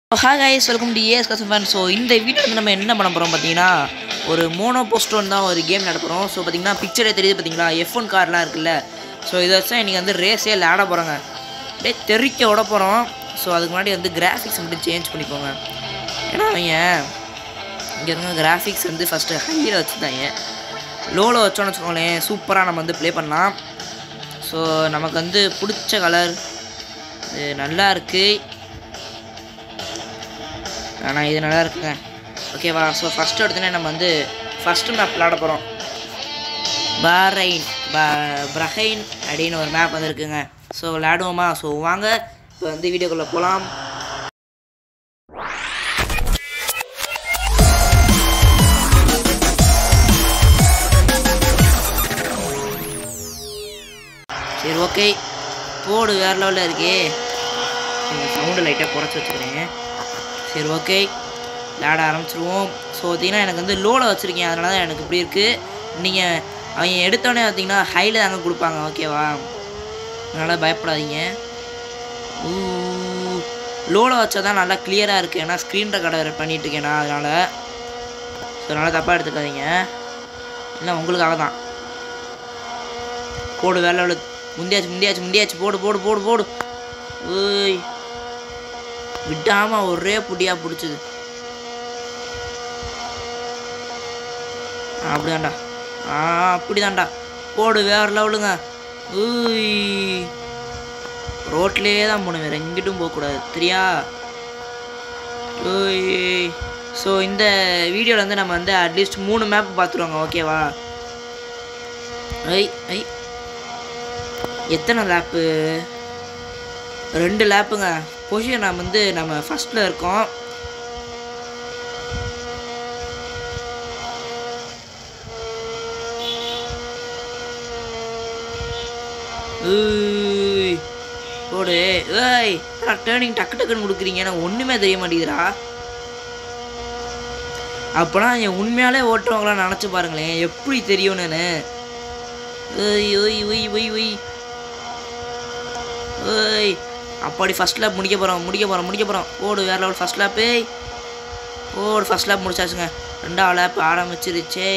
Hi guys welcome to AS கசஃபன் so இந்த video வந்து நம்ம என்ன பண்ண போகிறோம் பார்த்தீங்கன்னா ஒரு மோனோ போஸ்டோன் தான் ஒரு கேம் நடப்புறோம் ஸோ பார்த்தீங்கன்னா பிக்சரே தெரியுது பார்த்தீங்களா எஃப் ஒன் கார்லாம் இருக்குல்ல ஸோ இதை வச்சு இன்றைக்கி வந்து ரேஸே விளையாட போகிறோங்க அப்படியே தெறிக்க விட போகிறோம் ஸோ அதுக்கு முன்னாடி வந்து கிராஃபிக்ஸ் மட்டும் சேஞ்ச் பண்ணிக்கோங்க ஏன்னா அவங்க இங்கே இருக்க கிராஃபிக்ஸ் வந்து ஃபஸ்ட்டு ஹையில் வச்சுருந்தாங்க லோவில் வச்சோன்னு வச்சுக்கோங்களேன் சூப்பராக நம்ம வந்து ப்ளே பண்ணலாம் ஸோ நமக்கு வந்து பிடிச்ச கலர் இது நல்லா இருக்குது ஆனால் இது நல்லா இருக்குங்க ஓகேவா ஸோ ஃபஸ்ட்டு எடுத்தோன்னே நம்ம வந்து ஃபஸ்ட்டு மேப் விளாட போகிறோம் பாரைன் ப பிரஹைன் அப்படின்னு ஒரு மேப் வந்து இருக்குங்க ஸோ விளையாடுவோமா ஸோ வாங்க இப்போ வந்து வீடியோக்குள்ளே போகலாம் சரி ஓகே போடு வேறு லெவலில் இருக்கே சவுண்டு லைட்டாக குறைச்சி வச்சுக்கிறேன் சரி ஓகே விளையாட ஆரம்பிச்சிருவோம் ஸோ பார்த்தீங்கன்னா எனக்கு வந்து லோவில் வச்சுருக்கேன் அதனால தான் எனக்கு இப்படி இருக்குது நீங்கள் அவங்க எடுத்தோடனே பார்த்தீங்கன்னா ஹையில் தாங்க கொடுப்பாங்க ஓகேவா அதனால் பயப்படாதீங்க லோவில் வச்சா தான் நல்லா கிளியராக இருக்குது ஏன்னா ஸ்க்ரீன் ரெக்கார்டர் பண்ணிட்டு இருக்கேன் நான் அதனால் ஸோ அதனால் தப்பாக எடுத்துக்காதீங்க இல்லை உங்களுக்காக தான் போடு வேலை வேலை முந்தியாச்சு முந்தியாச்சு முந்தியாச்சு போடு போடு போடு போடு ஓய் விடாம ஒரே புடியா பிடிச்சது அப்படிதான்டா ஆ அப்படிதான்டா போடு வேற லெவலுங்க ஊய் ரோட்லேயே தான் போகணும் வேறு எங்கிட்டும் போகக்கூடாது சரியா ஓய் ஸோ இந்த வீடியோவில் வந்து நம்ம வந்து அட்லீஸ்ட் மூணு மேப் பார்த்துருவாங்க ஓகேவா ஐ ஐ எத்தனை லேப்பு ரெண்டு லேப்புங்க பொசிஷன் நம்ம வந்து நம்ம ஃபஸ்ட்டில் இருக்கோம் ஊய், போடு ஏய் டேர்னிங் டக்கு டக்குன்னு கொடுக்குறீங்க எனக்கு ஒன்றுமே தெரிய மாட்டேங்குதுடா அப்போனா என் உண்மையாலே ஓட்டுறவங்களாம் நினச்சி பாருங்களேன் எப்படி தெரியும்னு ஓய் ஓய் ஒய் ஒய் ஒய் ஓய் அப்படி ஃபஸ்ட் லேப் முடிக்க போகிறோம் முடிக்க போகிறோம் முடிக்க போகிறோம் ஓடு வேறு லெவல் ஃபஸ்ட் லேப்பு ஓடு ஃபஸ்ட் லேப் முடிச்சாச்சுங்க ரெண்டாவது லேப் ஆரம்பிச்சிருச்சே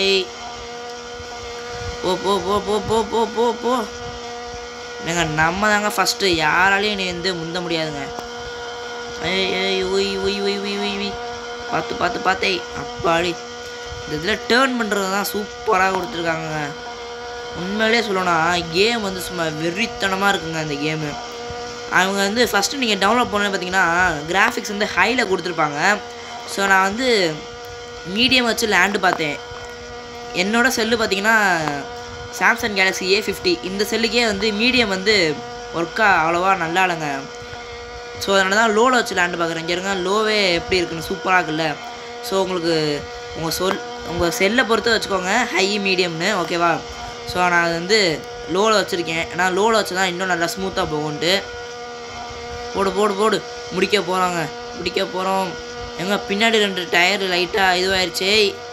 போ போ போ போ போ போ போ போ ஏங்க நம்ம தாங்க ஃபஸ்ட்டு யாராலையும் நீ வந்து முந்த முடியாதுங்க ஏய் ஏய் ஒய் ஒய் ஒய் ஒய் ஒய் ஒய் பார்த்து பார்த்து பார்த்தே அப்பாடி இந்த இதில் டேர்ன் பண்ணுறது தான் சூப்பராக கொடுத்துருக்காங்க உண்மையிலே சொல்லணும்னா கேம் வந்து சும்மா வெறித்தனமாக இருக்குங்க அந்த கேமு அவங்க வந்து ஃபஸ்ட்டு நீங்கள் டவுன்லோட் பண்ணு பார்த்தீங்கன்னா கிராஃபிக்ஸ் வந்து ஹையில் கொடுத்துருப்பாங்க ஸோ நான் வந்து மீடியம் வச்சு லேண்டு பார்த்தேன் என்னோட செல்லு பார்த்தீங்கன்னா சாம்சங் கேலக்ஸி ஏ ஃபிஃப்டி இந்த செல்லுக்கே வந்து மீடியம் வந்து ஒர்க்காக அவ்வளோவா நல்லா இல்லைங்க ஸோ அதனால தான் லோவில் வச்சு லேண்டு பார்க்குறேன் இங்கே இருங்க லோவே எப்படி இருக்குன்னு சூப்பராக இருக்குல்ல ஸோ உங்களுக்கு உங்கள் சொல் உங்கள் செல்லை பொறுத்து வச்சுக்கோங்க ஹை மீடியம்னு ஓகேவா ஸோ நான் அது வந்து லோவில் வச்சுருக்கேன் ஏன்னா லோவில் வச்சு தான் இன்னும் நல்லா ஸ்மூத்தாக போகும்ன்ட்டு போடு போடு போடு முடிக்க போகிறாங்க முடிக்க போகிறோம் எங்க பின்னாடி ரெண்டு டயர் லைட்டாக இதுவாயிருச்சே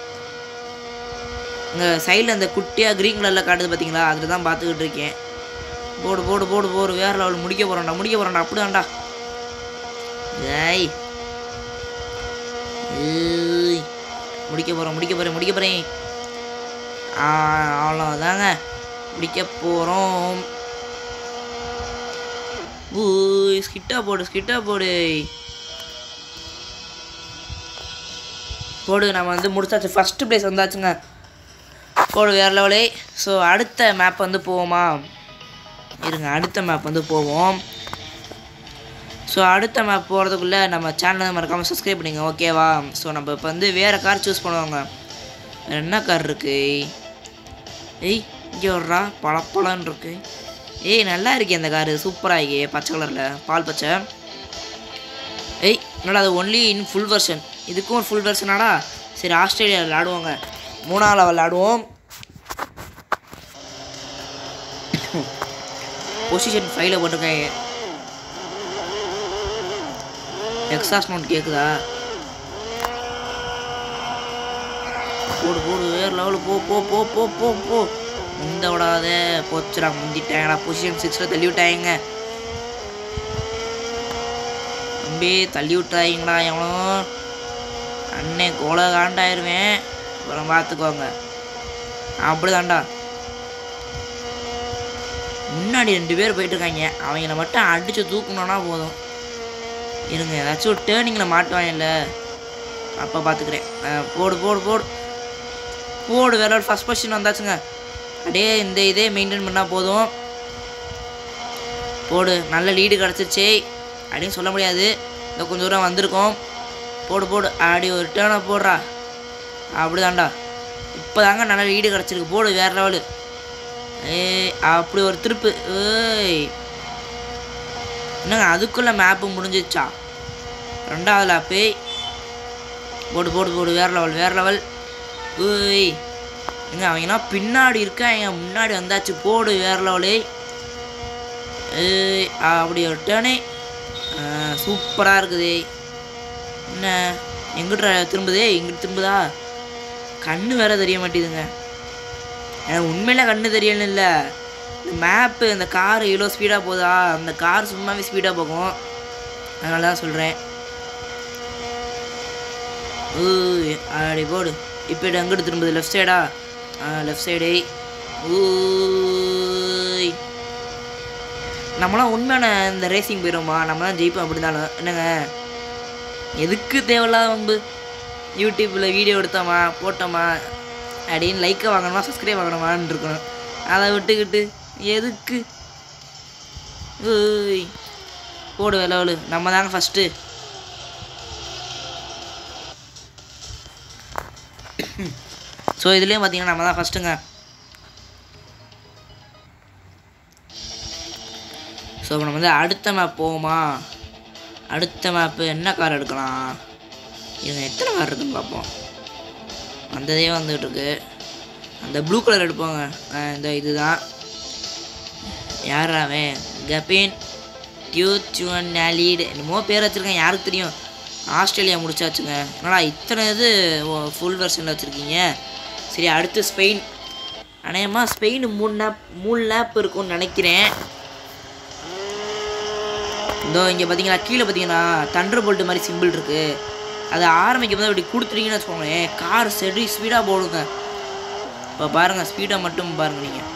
இங்கே சைடில் அந்த குட்டியாக க்ரீன் கலரில் காட்டுது பார்த்தீங்களா அதில் தான் பார்த்துக்கிட்டு இருக்கேன் போடு போடு போடு போடு வேறு லெவல் முடிக்க போகிறோம்டா முடிக்க போகிறோம்டா அப்படிதான்டா ஏய் ஏய். முடிக்க போகிறோம் முடிக்க போகிறேன் முடிக்க போகிறேன் அவ்வளோதாங்க முடிக்க போகிறோம் ஊய் ஸ்கிட்டா போடு ஸ்கிட்டா போடு போடு நம்ம வந்து முடிச்சாச்சு ஃபஸ்ட்டு ப்ளேஸ் வந்தாச்சுங்க போடு வேறு லெவலே ஸோ அடுத்த மேப் வந்து போவோமா இருங்க அடுத்த மேப் வந்து போவோம் ஸோ அடுத்த மேப் போகிறதுக்குள்ளே நம்ம சேனலை மறக்காமல் சப்ஸ்கிரைப் பண்ணிங்க ஓகேவா ஸோ நம்ம இப்போ வந்து வேறு கார் சூஸ் பண்ணுவாங்க வேற என்ன கார் இருக்கு ஏய் இங்கே வர்றா பளபளன்னு இருக்கு ஏய் நல்லா இருக்கே அந்த காரு சூப்பராக இருக்கே பச்சை கலரில் பால் பச்சை ஏய் என்னடா அது ஒன்லி இன் ஃபுல் வெர்ஷன் இதுக்கும் ஒரு ஃபுல் வெர்ஷனாடா சரி ஆஸ்திரேலியா விளாடுவோங்க மூணாவது லெவல் விளாடுவோம் பொசிஷன் ஃபைவ்ல போட்டிருக்காங்க எக்ஸாஸ் நோட் கேட்குதா போடு போடு வேறு லெவலு போ போ போ போ போ போ முந்த விடாத போச்சுடா முந்திட்டாங்கடா பொசிஷன் சிக்ஸில் தள்ளி விட்டாங்க தம்பி தள்ளி விட்டுறாதீங்களா எவனோ அண்ணே கோல காண்டாயிருவேன் அப்புறம் பார்த்துக்கோங்க அப்படிதான்டா முன்னாடி ரெண்டு பேர் போயிட்டு இருக்காங்க அவங்கள மட்டும் அடிச்சு தூக்கணும்னா போதும் இருங்க ஏதாச்சும் ஒரு டேர்னிங்கில் மாட்டுவாங்கல்ல அப்போ பார்த்துக்கிறேன் அஹ், போடு போடு போடு போடு வேற ஒரு ஃபஸ்ட் பொசிஷன் வந்தாச்சுங்க அப்படியே இந்த இதே மெயின்டைன் பண்ணால் போதும் போடு நல்ல லீடு கிடச்சிருச்சே அப்படின்னு சொல்ல முடியாது இந்த கொஞ்சம் தூரம் வந்திருக்கோம் போடு போடு அப்படி ஒரு டேர்னை போடுறா அப்படிதான்டா இப்போ தாங்க நல்ல லீடு கிடச்சிருக்கு போடு வேற லெவலு ஏய் அப்படி ஒரு திருப்பு ஏய் என்னங்க அதுக்குள்ளே மேப்பு முடிஞ்சிச்சா ரெண்டாவது லேப்பு போடு போடு போடு வேற லெவல் வேற லெவல் ஏய் எங்க அவங்கன்னா பின்னாடி இருக்காங்க முன்னாடி வந்தாச்சு போடு வேற லெவலு ஏய் அப்படி ஒரு டேனே சூப்பராக இருக்குது என்ன எங்கிட்ட திரும்புதே எங்கிட்ட திரும்புதா கண்ணு வேற தெரிய மாட்டேதுங்க எனக்கு உண்மையில கண்ணு தெரியணும் இல்லை இந்த மேப்பு இந்த கார் இவ்வளோ ஸ்பீடாக போதா அந்த கார் சும்மாவே ஸ்பீடாக போகும் அதனால தான் சொல்கிறேன் ஊய் அப்படி போடு இப்போ இது எங்கிட்டு திரும்புது லெஃப்ட் சைடா ஆ லெஃப்ட் சைடு ஊய் நம்மளாம் உண்மையான இந்த ரேசிங் போயிடுவோமா நம்ம தான் ஜெயிப்போம் அப்படி இருந்தாலும் என்னங்க எதுக்கு தேவையில்லாத வம்பு யூடியூப்பில் வீடியோ எடுத்தோமா போட்டோமா அப்படின்னு லைக்கை வாங்கணுமா சப்ஸ்கிரைப் வாங்கணுமான்னு இருக்கணும் அதை விட்டுக்கிட்டு எதுக்கு ஓய் போடு விலவலு நம்ம தாங்க ஃபஸ்ட்டு ஸோ இதுலேயும் பார்த்தீங்கன்னா நம்ம தான் ஃபஸ்ட்டுங்க ஸோ இப்போ நம்ம வந்து அடுத்த மேப் போவோமா அடுத்த மேப்பு என்ன கார் எடுக்கலாம் இவங்க எத்தனை கார் இருக்குன்னு பார்ப்போம் வந்ததே வந்துகிட்டு இருக்கு அந்த ப்ளூ கலர் எடுப்போங்க ஆ, இந்த இதுதான் யார் அவன் கபின் டியூச்சுவன் நாலீடு என்னமோ பேர் வச்சுருக்கேன் யாருக்கு தெரியும் ஆஸ்திரேலியா முடிச்சாச்சுங்க என்னடா இத்தனை இது ஃபுல் வெர்ஷனில் வச்சுருக்கீங்க சரி அடுத்து ஸ்பெயின் அநேகமாக ஸ்பெயின் மூணு லேப் மூணு லேப் இருக்கும்னு நினைக்கிறேன் இதோ இங்கே பார்த்தீங்களா கீழே பார்த்தீங்கன்னா தண்டர் போல்ட் மாதிரி சிம்பிள் இருக்குது அதை ஆரம்பிக்கும் போது அப்படி கொடுத்துட்டீங்கன்னு வச்சுக்கோங்களேன் கார் செடி ஸ்பீடாக போடுங்க இப்போ பாருங்கள் ஸ்பீடாக மட்டும் பாருங்கள் நீங்கள்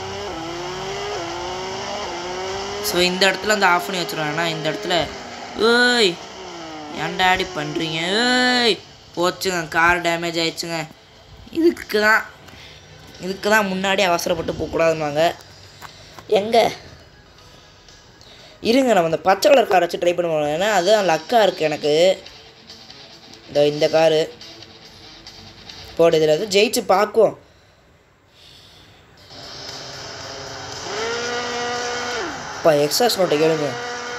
ஸோ இந்த இடத்துல அந்த ஆஃப் பண்ணி வச்சுருவாங்க இந்த இடத்துல ஏய் ஏன்டா அடி பண்ணுறீங்க ஏய் போச்சுங்க கார் டேமேஜ் ஆயிடுச்சுங்க இதுக்கு தான் இதுக்கு தான் முன்னாடி அவசரப்பட்டு போகக்கூடாதுன்னாங்க எங்கே இருங்க நம்ம இந்த பச்சை கலர் கார் வச்சு ட்ரை பண்ணுவோம் ஏன்னா அதுதான் லக்காக இருக்குது எனக்கு இந்த இந்த காரு போடு இதில் வந்து ஜெயிச்சு பார்க்குவோம் அப்பா எக்ஸாஸ் நோட்டை கேளுங்க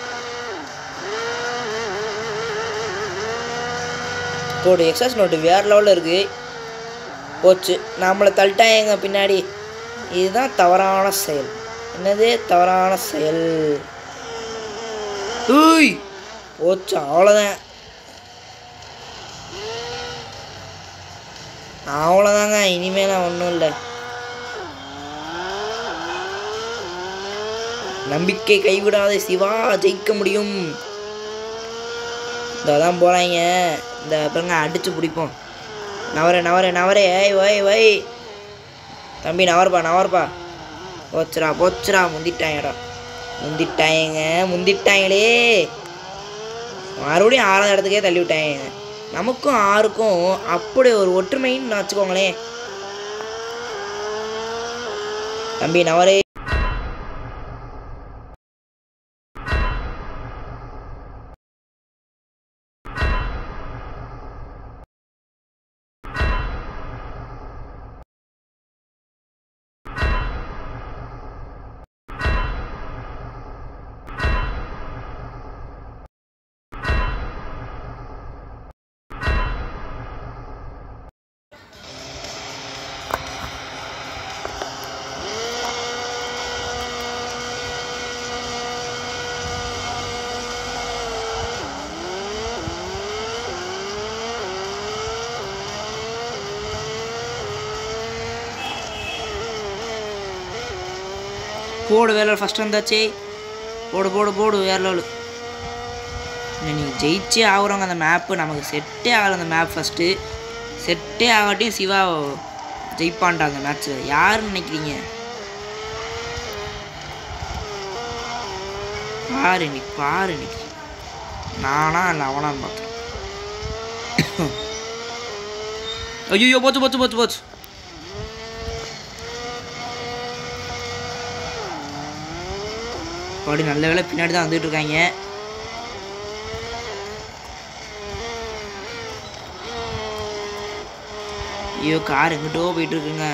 போடு எக்ஸாஸ் நோட்டு வேறு லெவலில் இருக்குது போச்சு நம்மளை தள்ளிட்டாங்க பின்னாடி இதுதான் தவறான செயல் என்னது தவறான செயல் ஊய் போச்சு அவ்வளோதான் அவ்வளோதாங்க இனிமேலாம் ஒன்றும் இல்லை நம்பிக்கை கைவிடாத சிவா ஜெயிக்க முடியும் இதான் போகிறாங்க இந்த அப்புறங்க அடித்து பிடிப்போம் நவரே நவரே நவரே ஏய் ஒய் ஒய் தம்பி நவர்ப்பா நவர்ப்பா போச்சுடா போச்சுடா முந்திட்டாங்கடா முந்திட்டாங்க முந்திட்டாங்களே மறுபடியும் ஆறாவது இடத்துக்கே தள்ளி விட்டாங்க நமக்கும் ஆறுக்கும் அப்படி ஒரு ஒற்றுமைன்னு வச்சுக்கோங்களேன் தம்பி நவரே போடு வேலை ஃபஸ்ட் வந்தாச்சே போடு போடு போடு வேற லெவலு நீங்கள் ஜெயிச்சே ஆகுறவங்க அந்த மேப்பு நமக்கு செட்டே ஆகலை அந்த மேப் ஃபஸ்ட்டு செட்டே ஆகாட்டியும் சிவா ஜெயிப்பான்டா அந்த மேட்ச்சில் யாருன்னு நினைக்கிறீங்க பாரு நீ பாரு நீ நானா இல்லை அவனான்னு பார்த்தேன் ஐயோ போச்சு போச்சு போச்சு போச்சு அப்படி நல்ல வேலை பின்னாடி தான் வந்துட்டு இருக்காங்க ஐயோ கார் எங்கிட்டோ போயிட்டு இருக்குங்க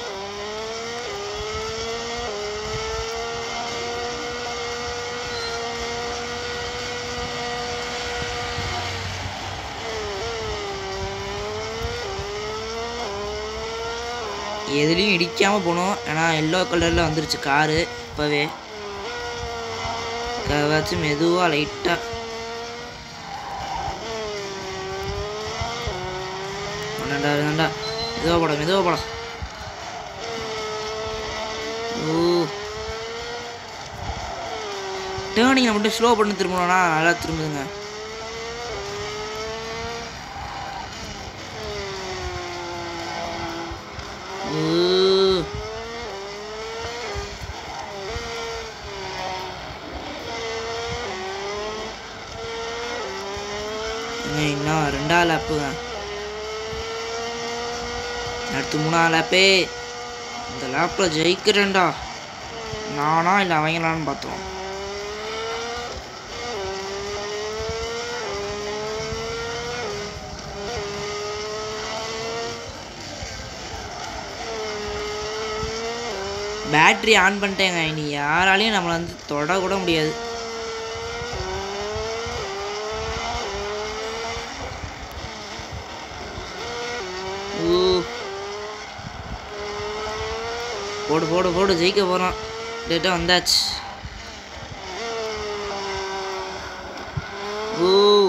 எதுலேயும் இடிக்காமல் போகணும் ஏன்னா எல்லோ கலரில் வந்துருச்சு காரு இப்போவே வச்சு மெதுவாக லைட்டாக வேண்டாண்டா வேண்டாண்டா மெதுவாக போட மெதுவாக போட ஓ டேர்னிங்கை மட்டும் ஸ்லோ பண்ணி திரும்பணும்னா நல்லா திரும்புதுங்க ஓ ஏங்க, இன்னும் ரெண்டாவது லேப்புங்க அடுத்து மூணாவது லேப்பே இந்த லேப்பில் ஜெயிக்கிறேன்டா நானா இல்லை அவங்களான்னு பார்த்தோம் பேட்ரி ஆன் பண்ணிட்டேங்க இனி யாராலையும் நம்மளை வந்து தொட கூட முடியாது ஓ போடு போடு போடு ஜெயிக்க போகிறோம் டேட்டா வந்தாச்சு ஓ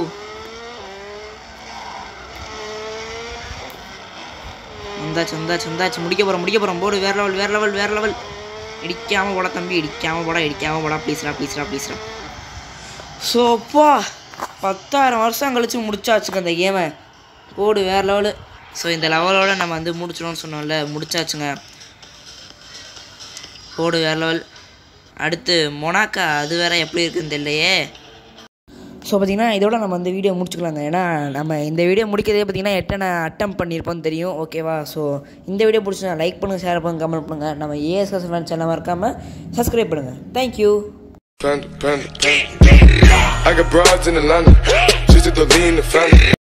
வந்தாச்சு வந்தாச்சு வந்தாச்சு முடிக்க போகிறோம் முடிக்க போகிறோம் போடு வேற லெவல் வேற லெவல் வேற லெவல் இடிக்காம போட தம்பி இடிக்காம போட இடிக்காம போடா ப்ளீஸ்ரா ப்ளீஸ்ரா ப்ளீஸ்ரா ஸோ அப்பா பத்தாயிரம் வருஷம் கழிச்சு முடிச்சாச்சுங்க அந்த கேமை போடு வேற லெவலு ஸோ இந்த லெவலோட நம்ம வந்து முடிச்சிடும்னு சொன்னோம்ல முடிச்சாச்சுங்க போடு வேற லெவல் அடுத்து மொனாக்கா அது வேற எப்படி இருக்குன்னு தெரியலையே ஸோ பார்த்தீங்கன்னா இதோட நம்ம இந்த வீடியோ முடிச்சுக்கலாங்க ஏன்னா நம்ம இந்த வீடியோ முடிக்கிறதே பார்த்தீங்கன்னா எத்தனை அட்டம் பண்ணியிருப்போம்னு தெரியும் ஓகேவா ஸோ இந்த வீடியோ பிடிச்சா லைக் பண்ணுங்கள் ஷேர் பண்ணுங்கள் கமெண்ட் பண்ணுங்கள் நம்ம ஏஎஸ்எஸ் ஃபேன் சேனல் மறக்காமல் சப்ஸ்கிரைப் பண்ணுங்கள் thank you Panda, panda, panda. I got broads in Atlanta. Just to lean the family.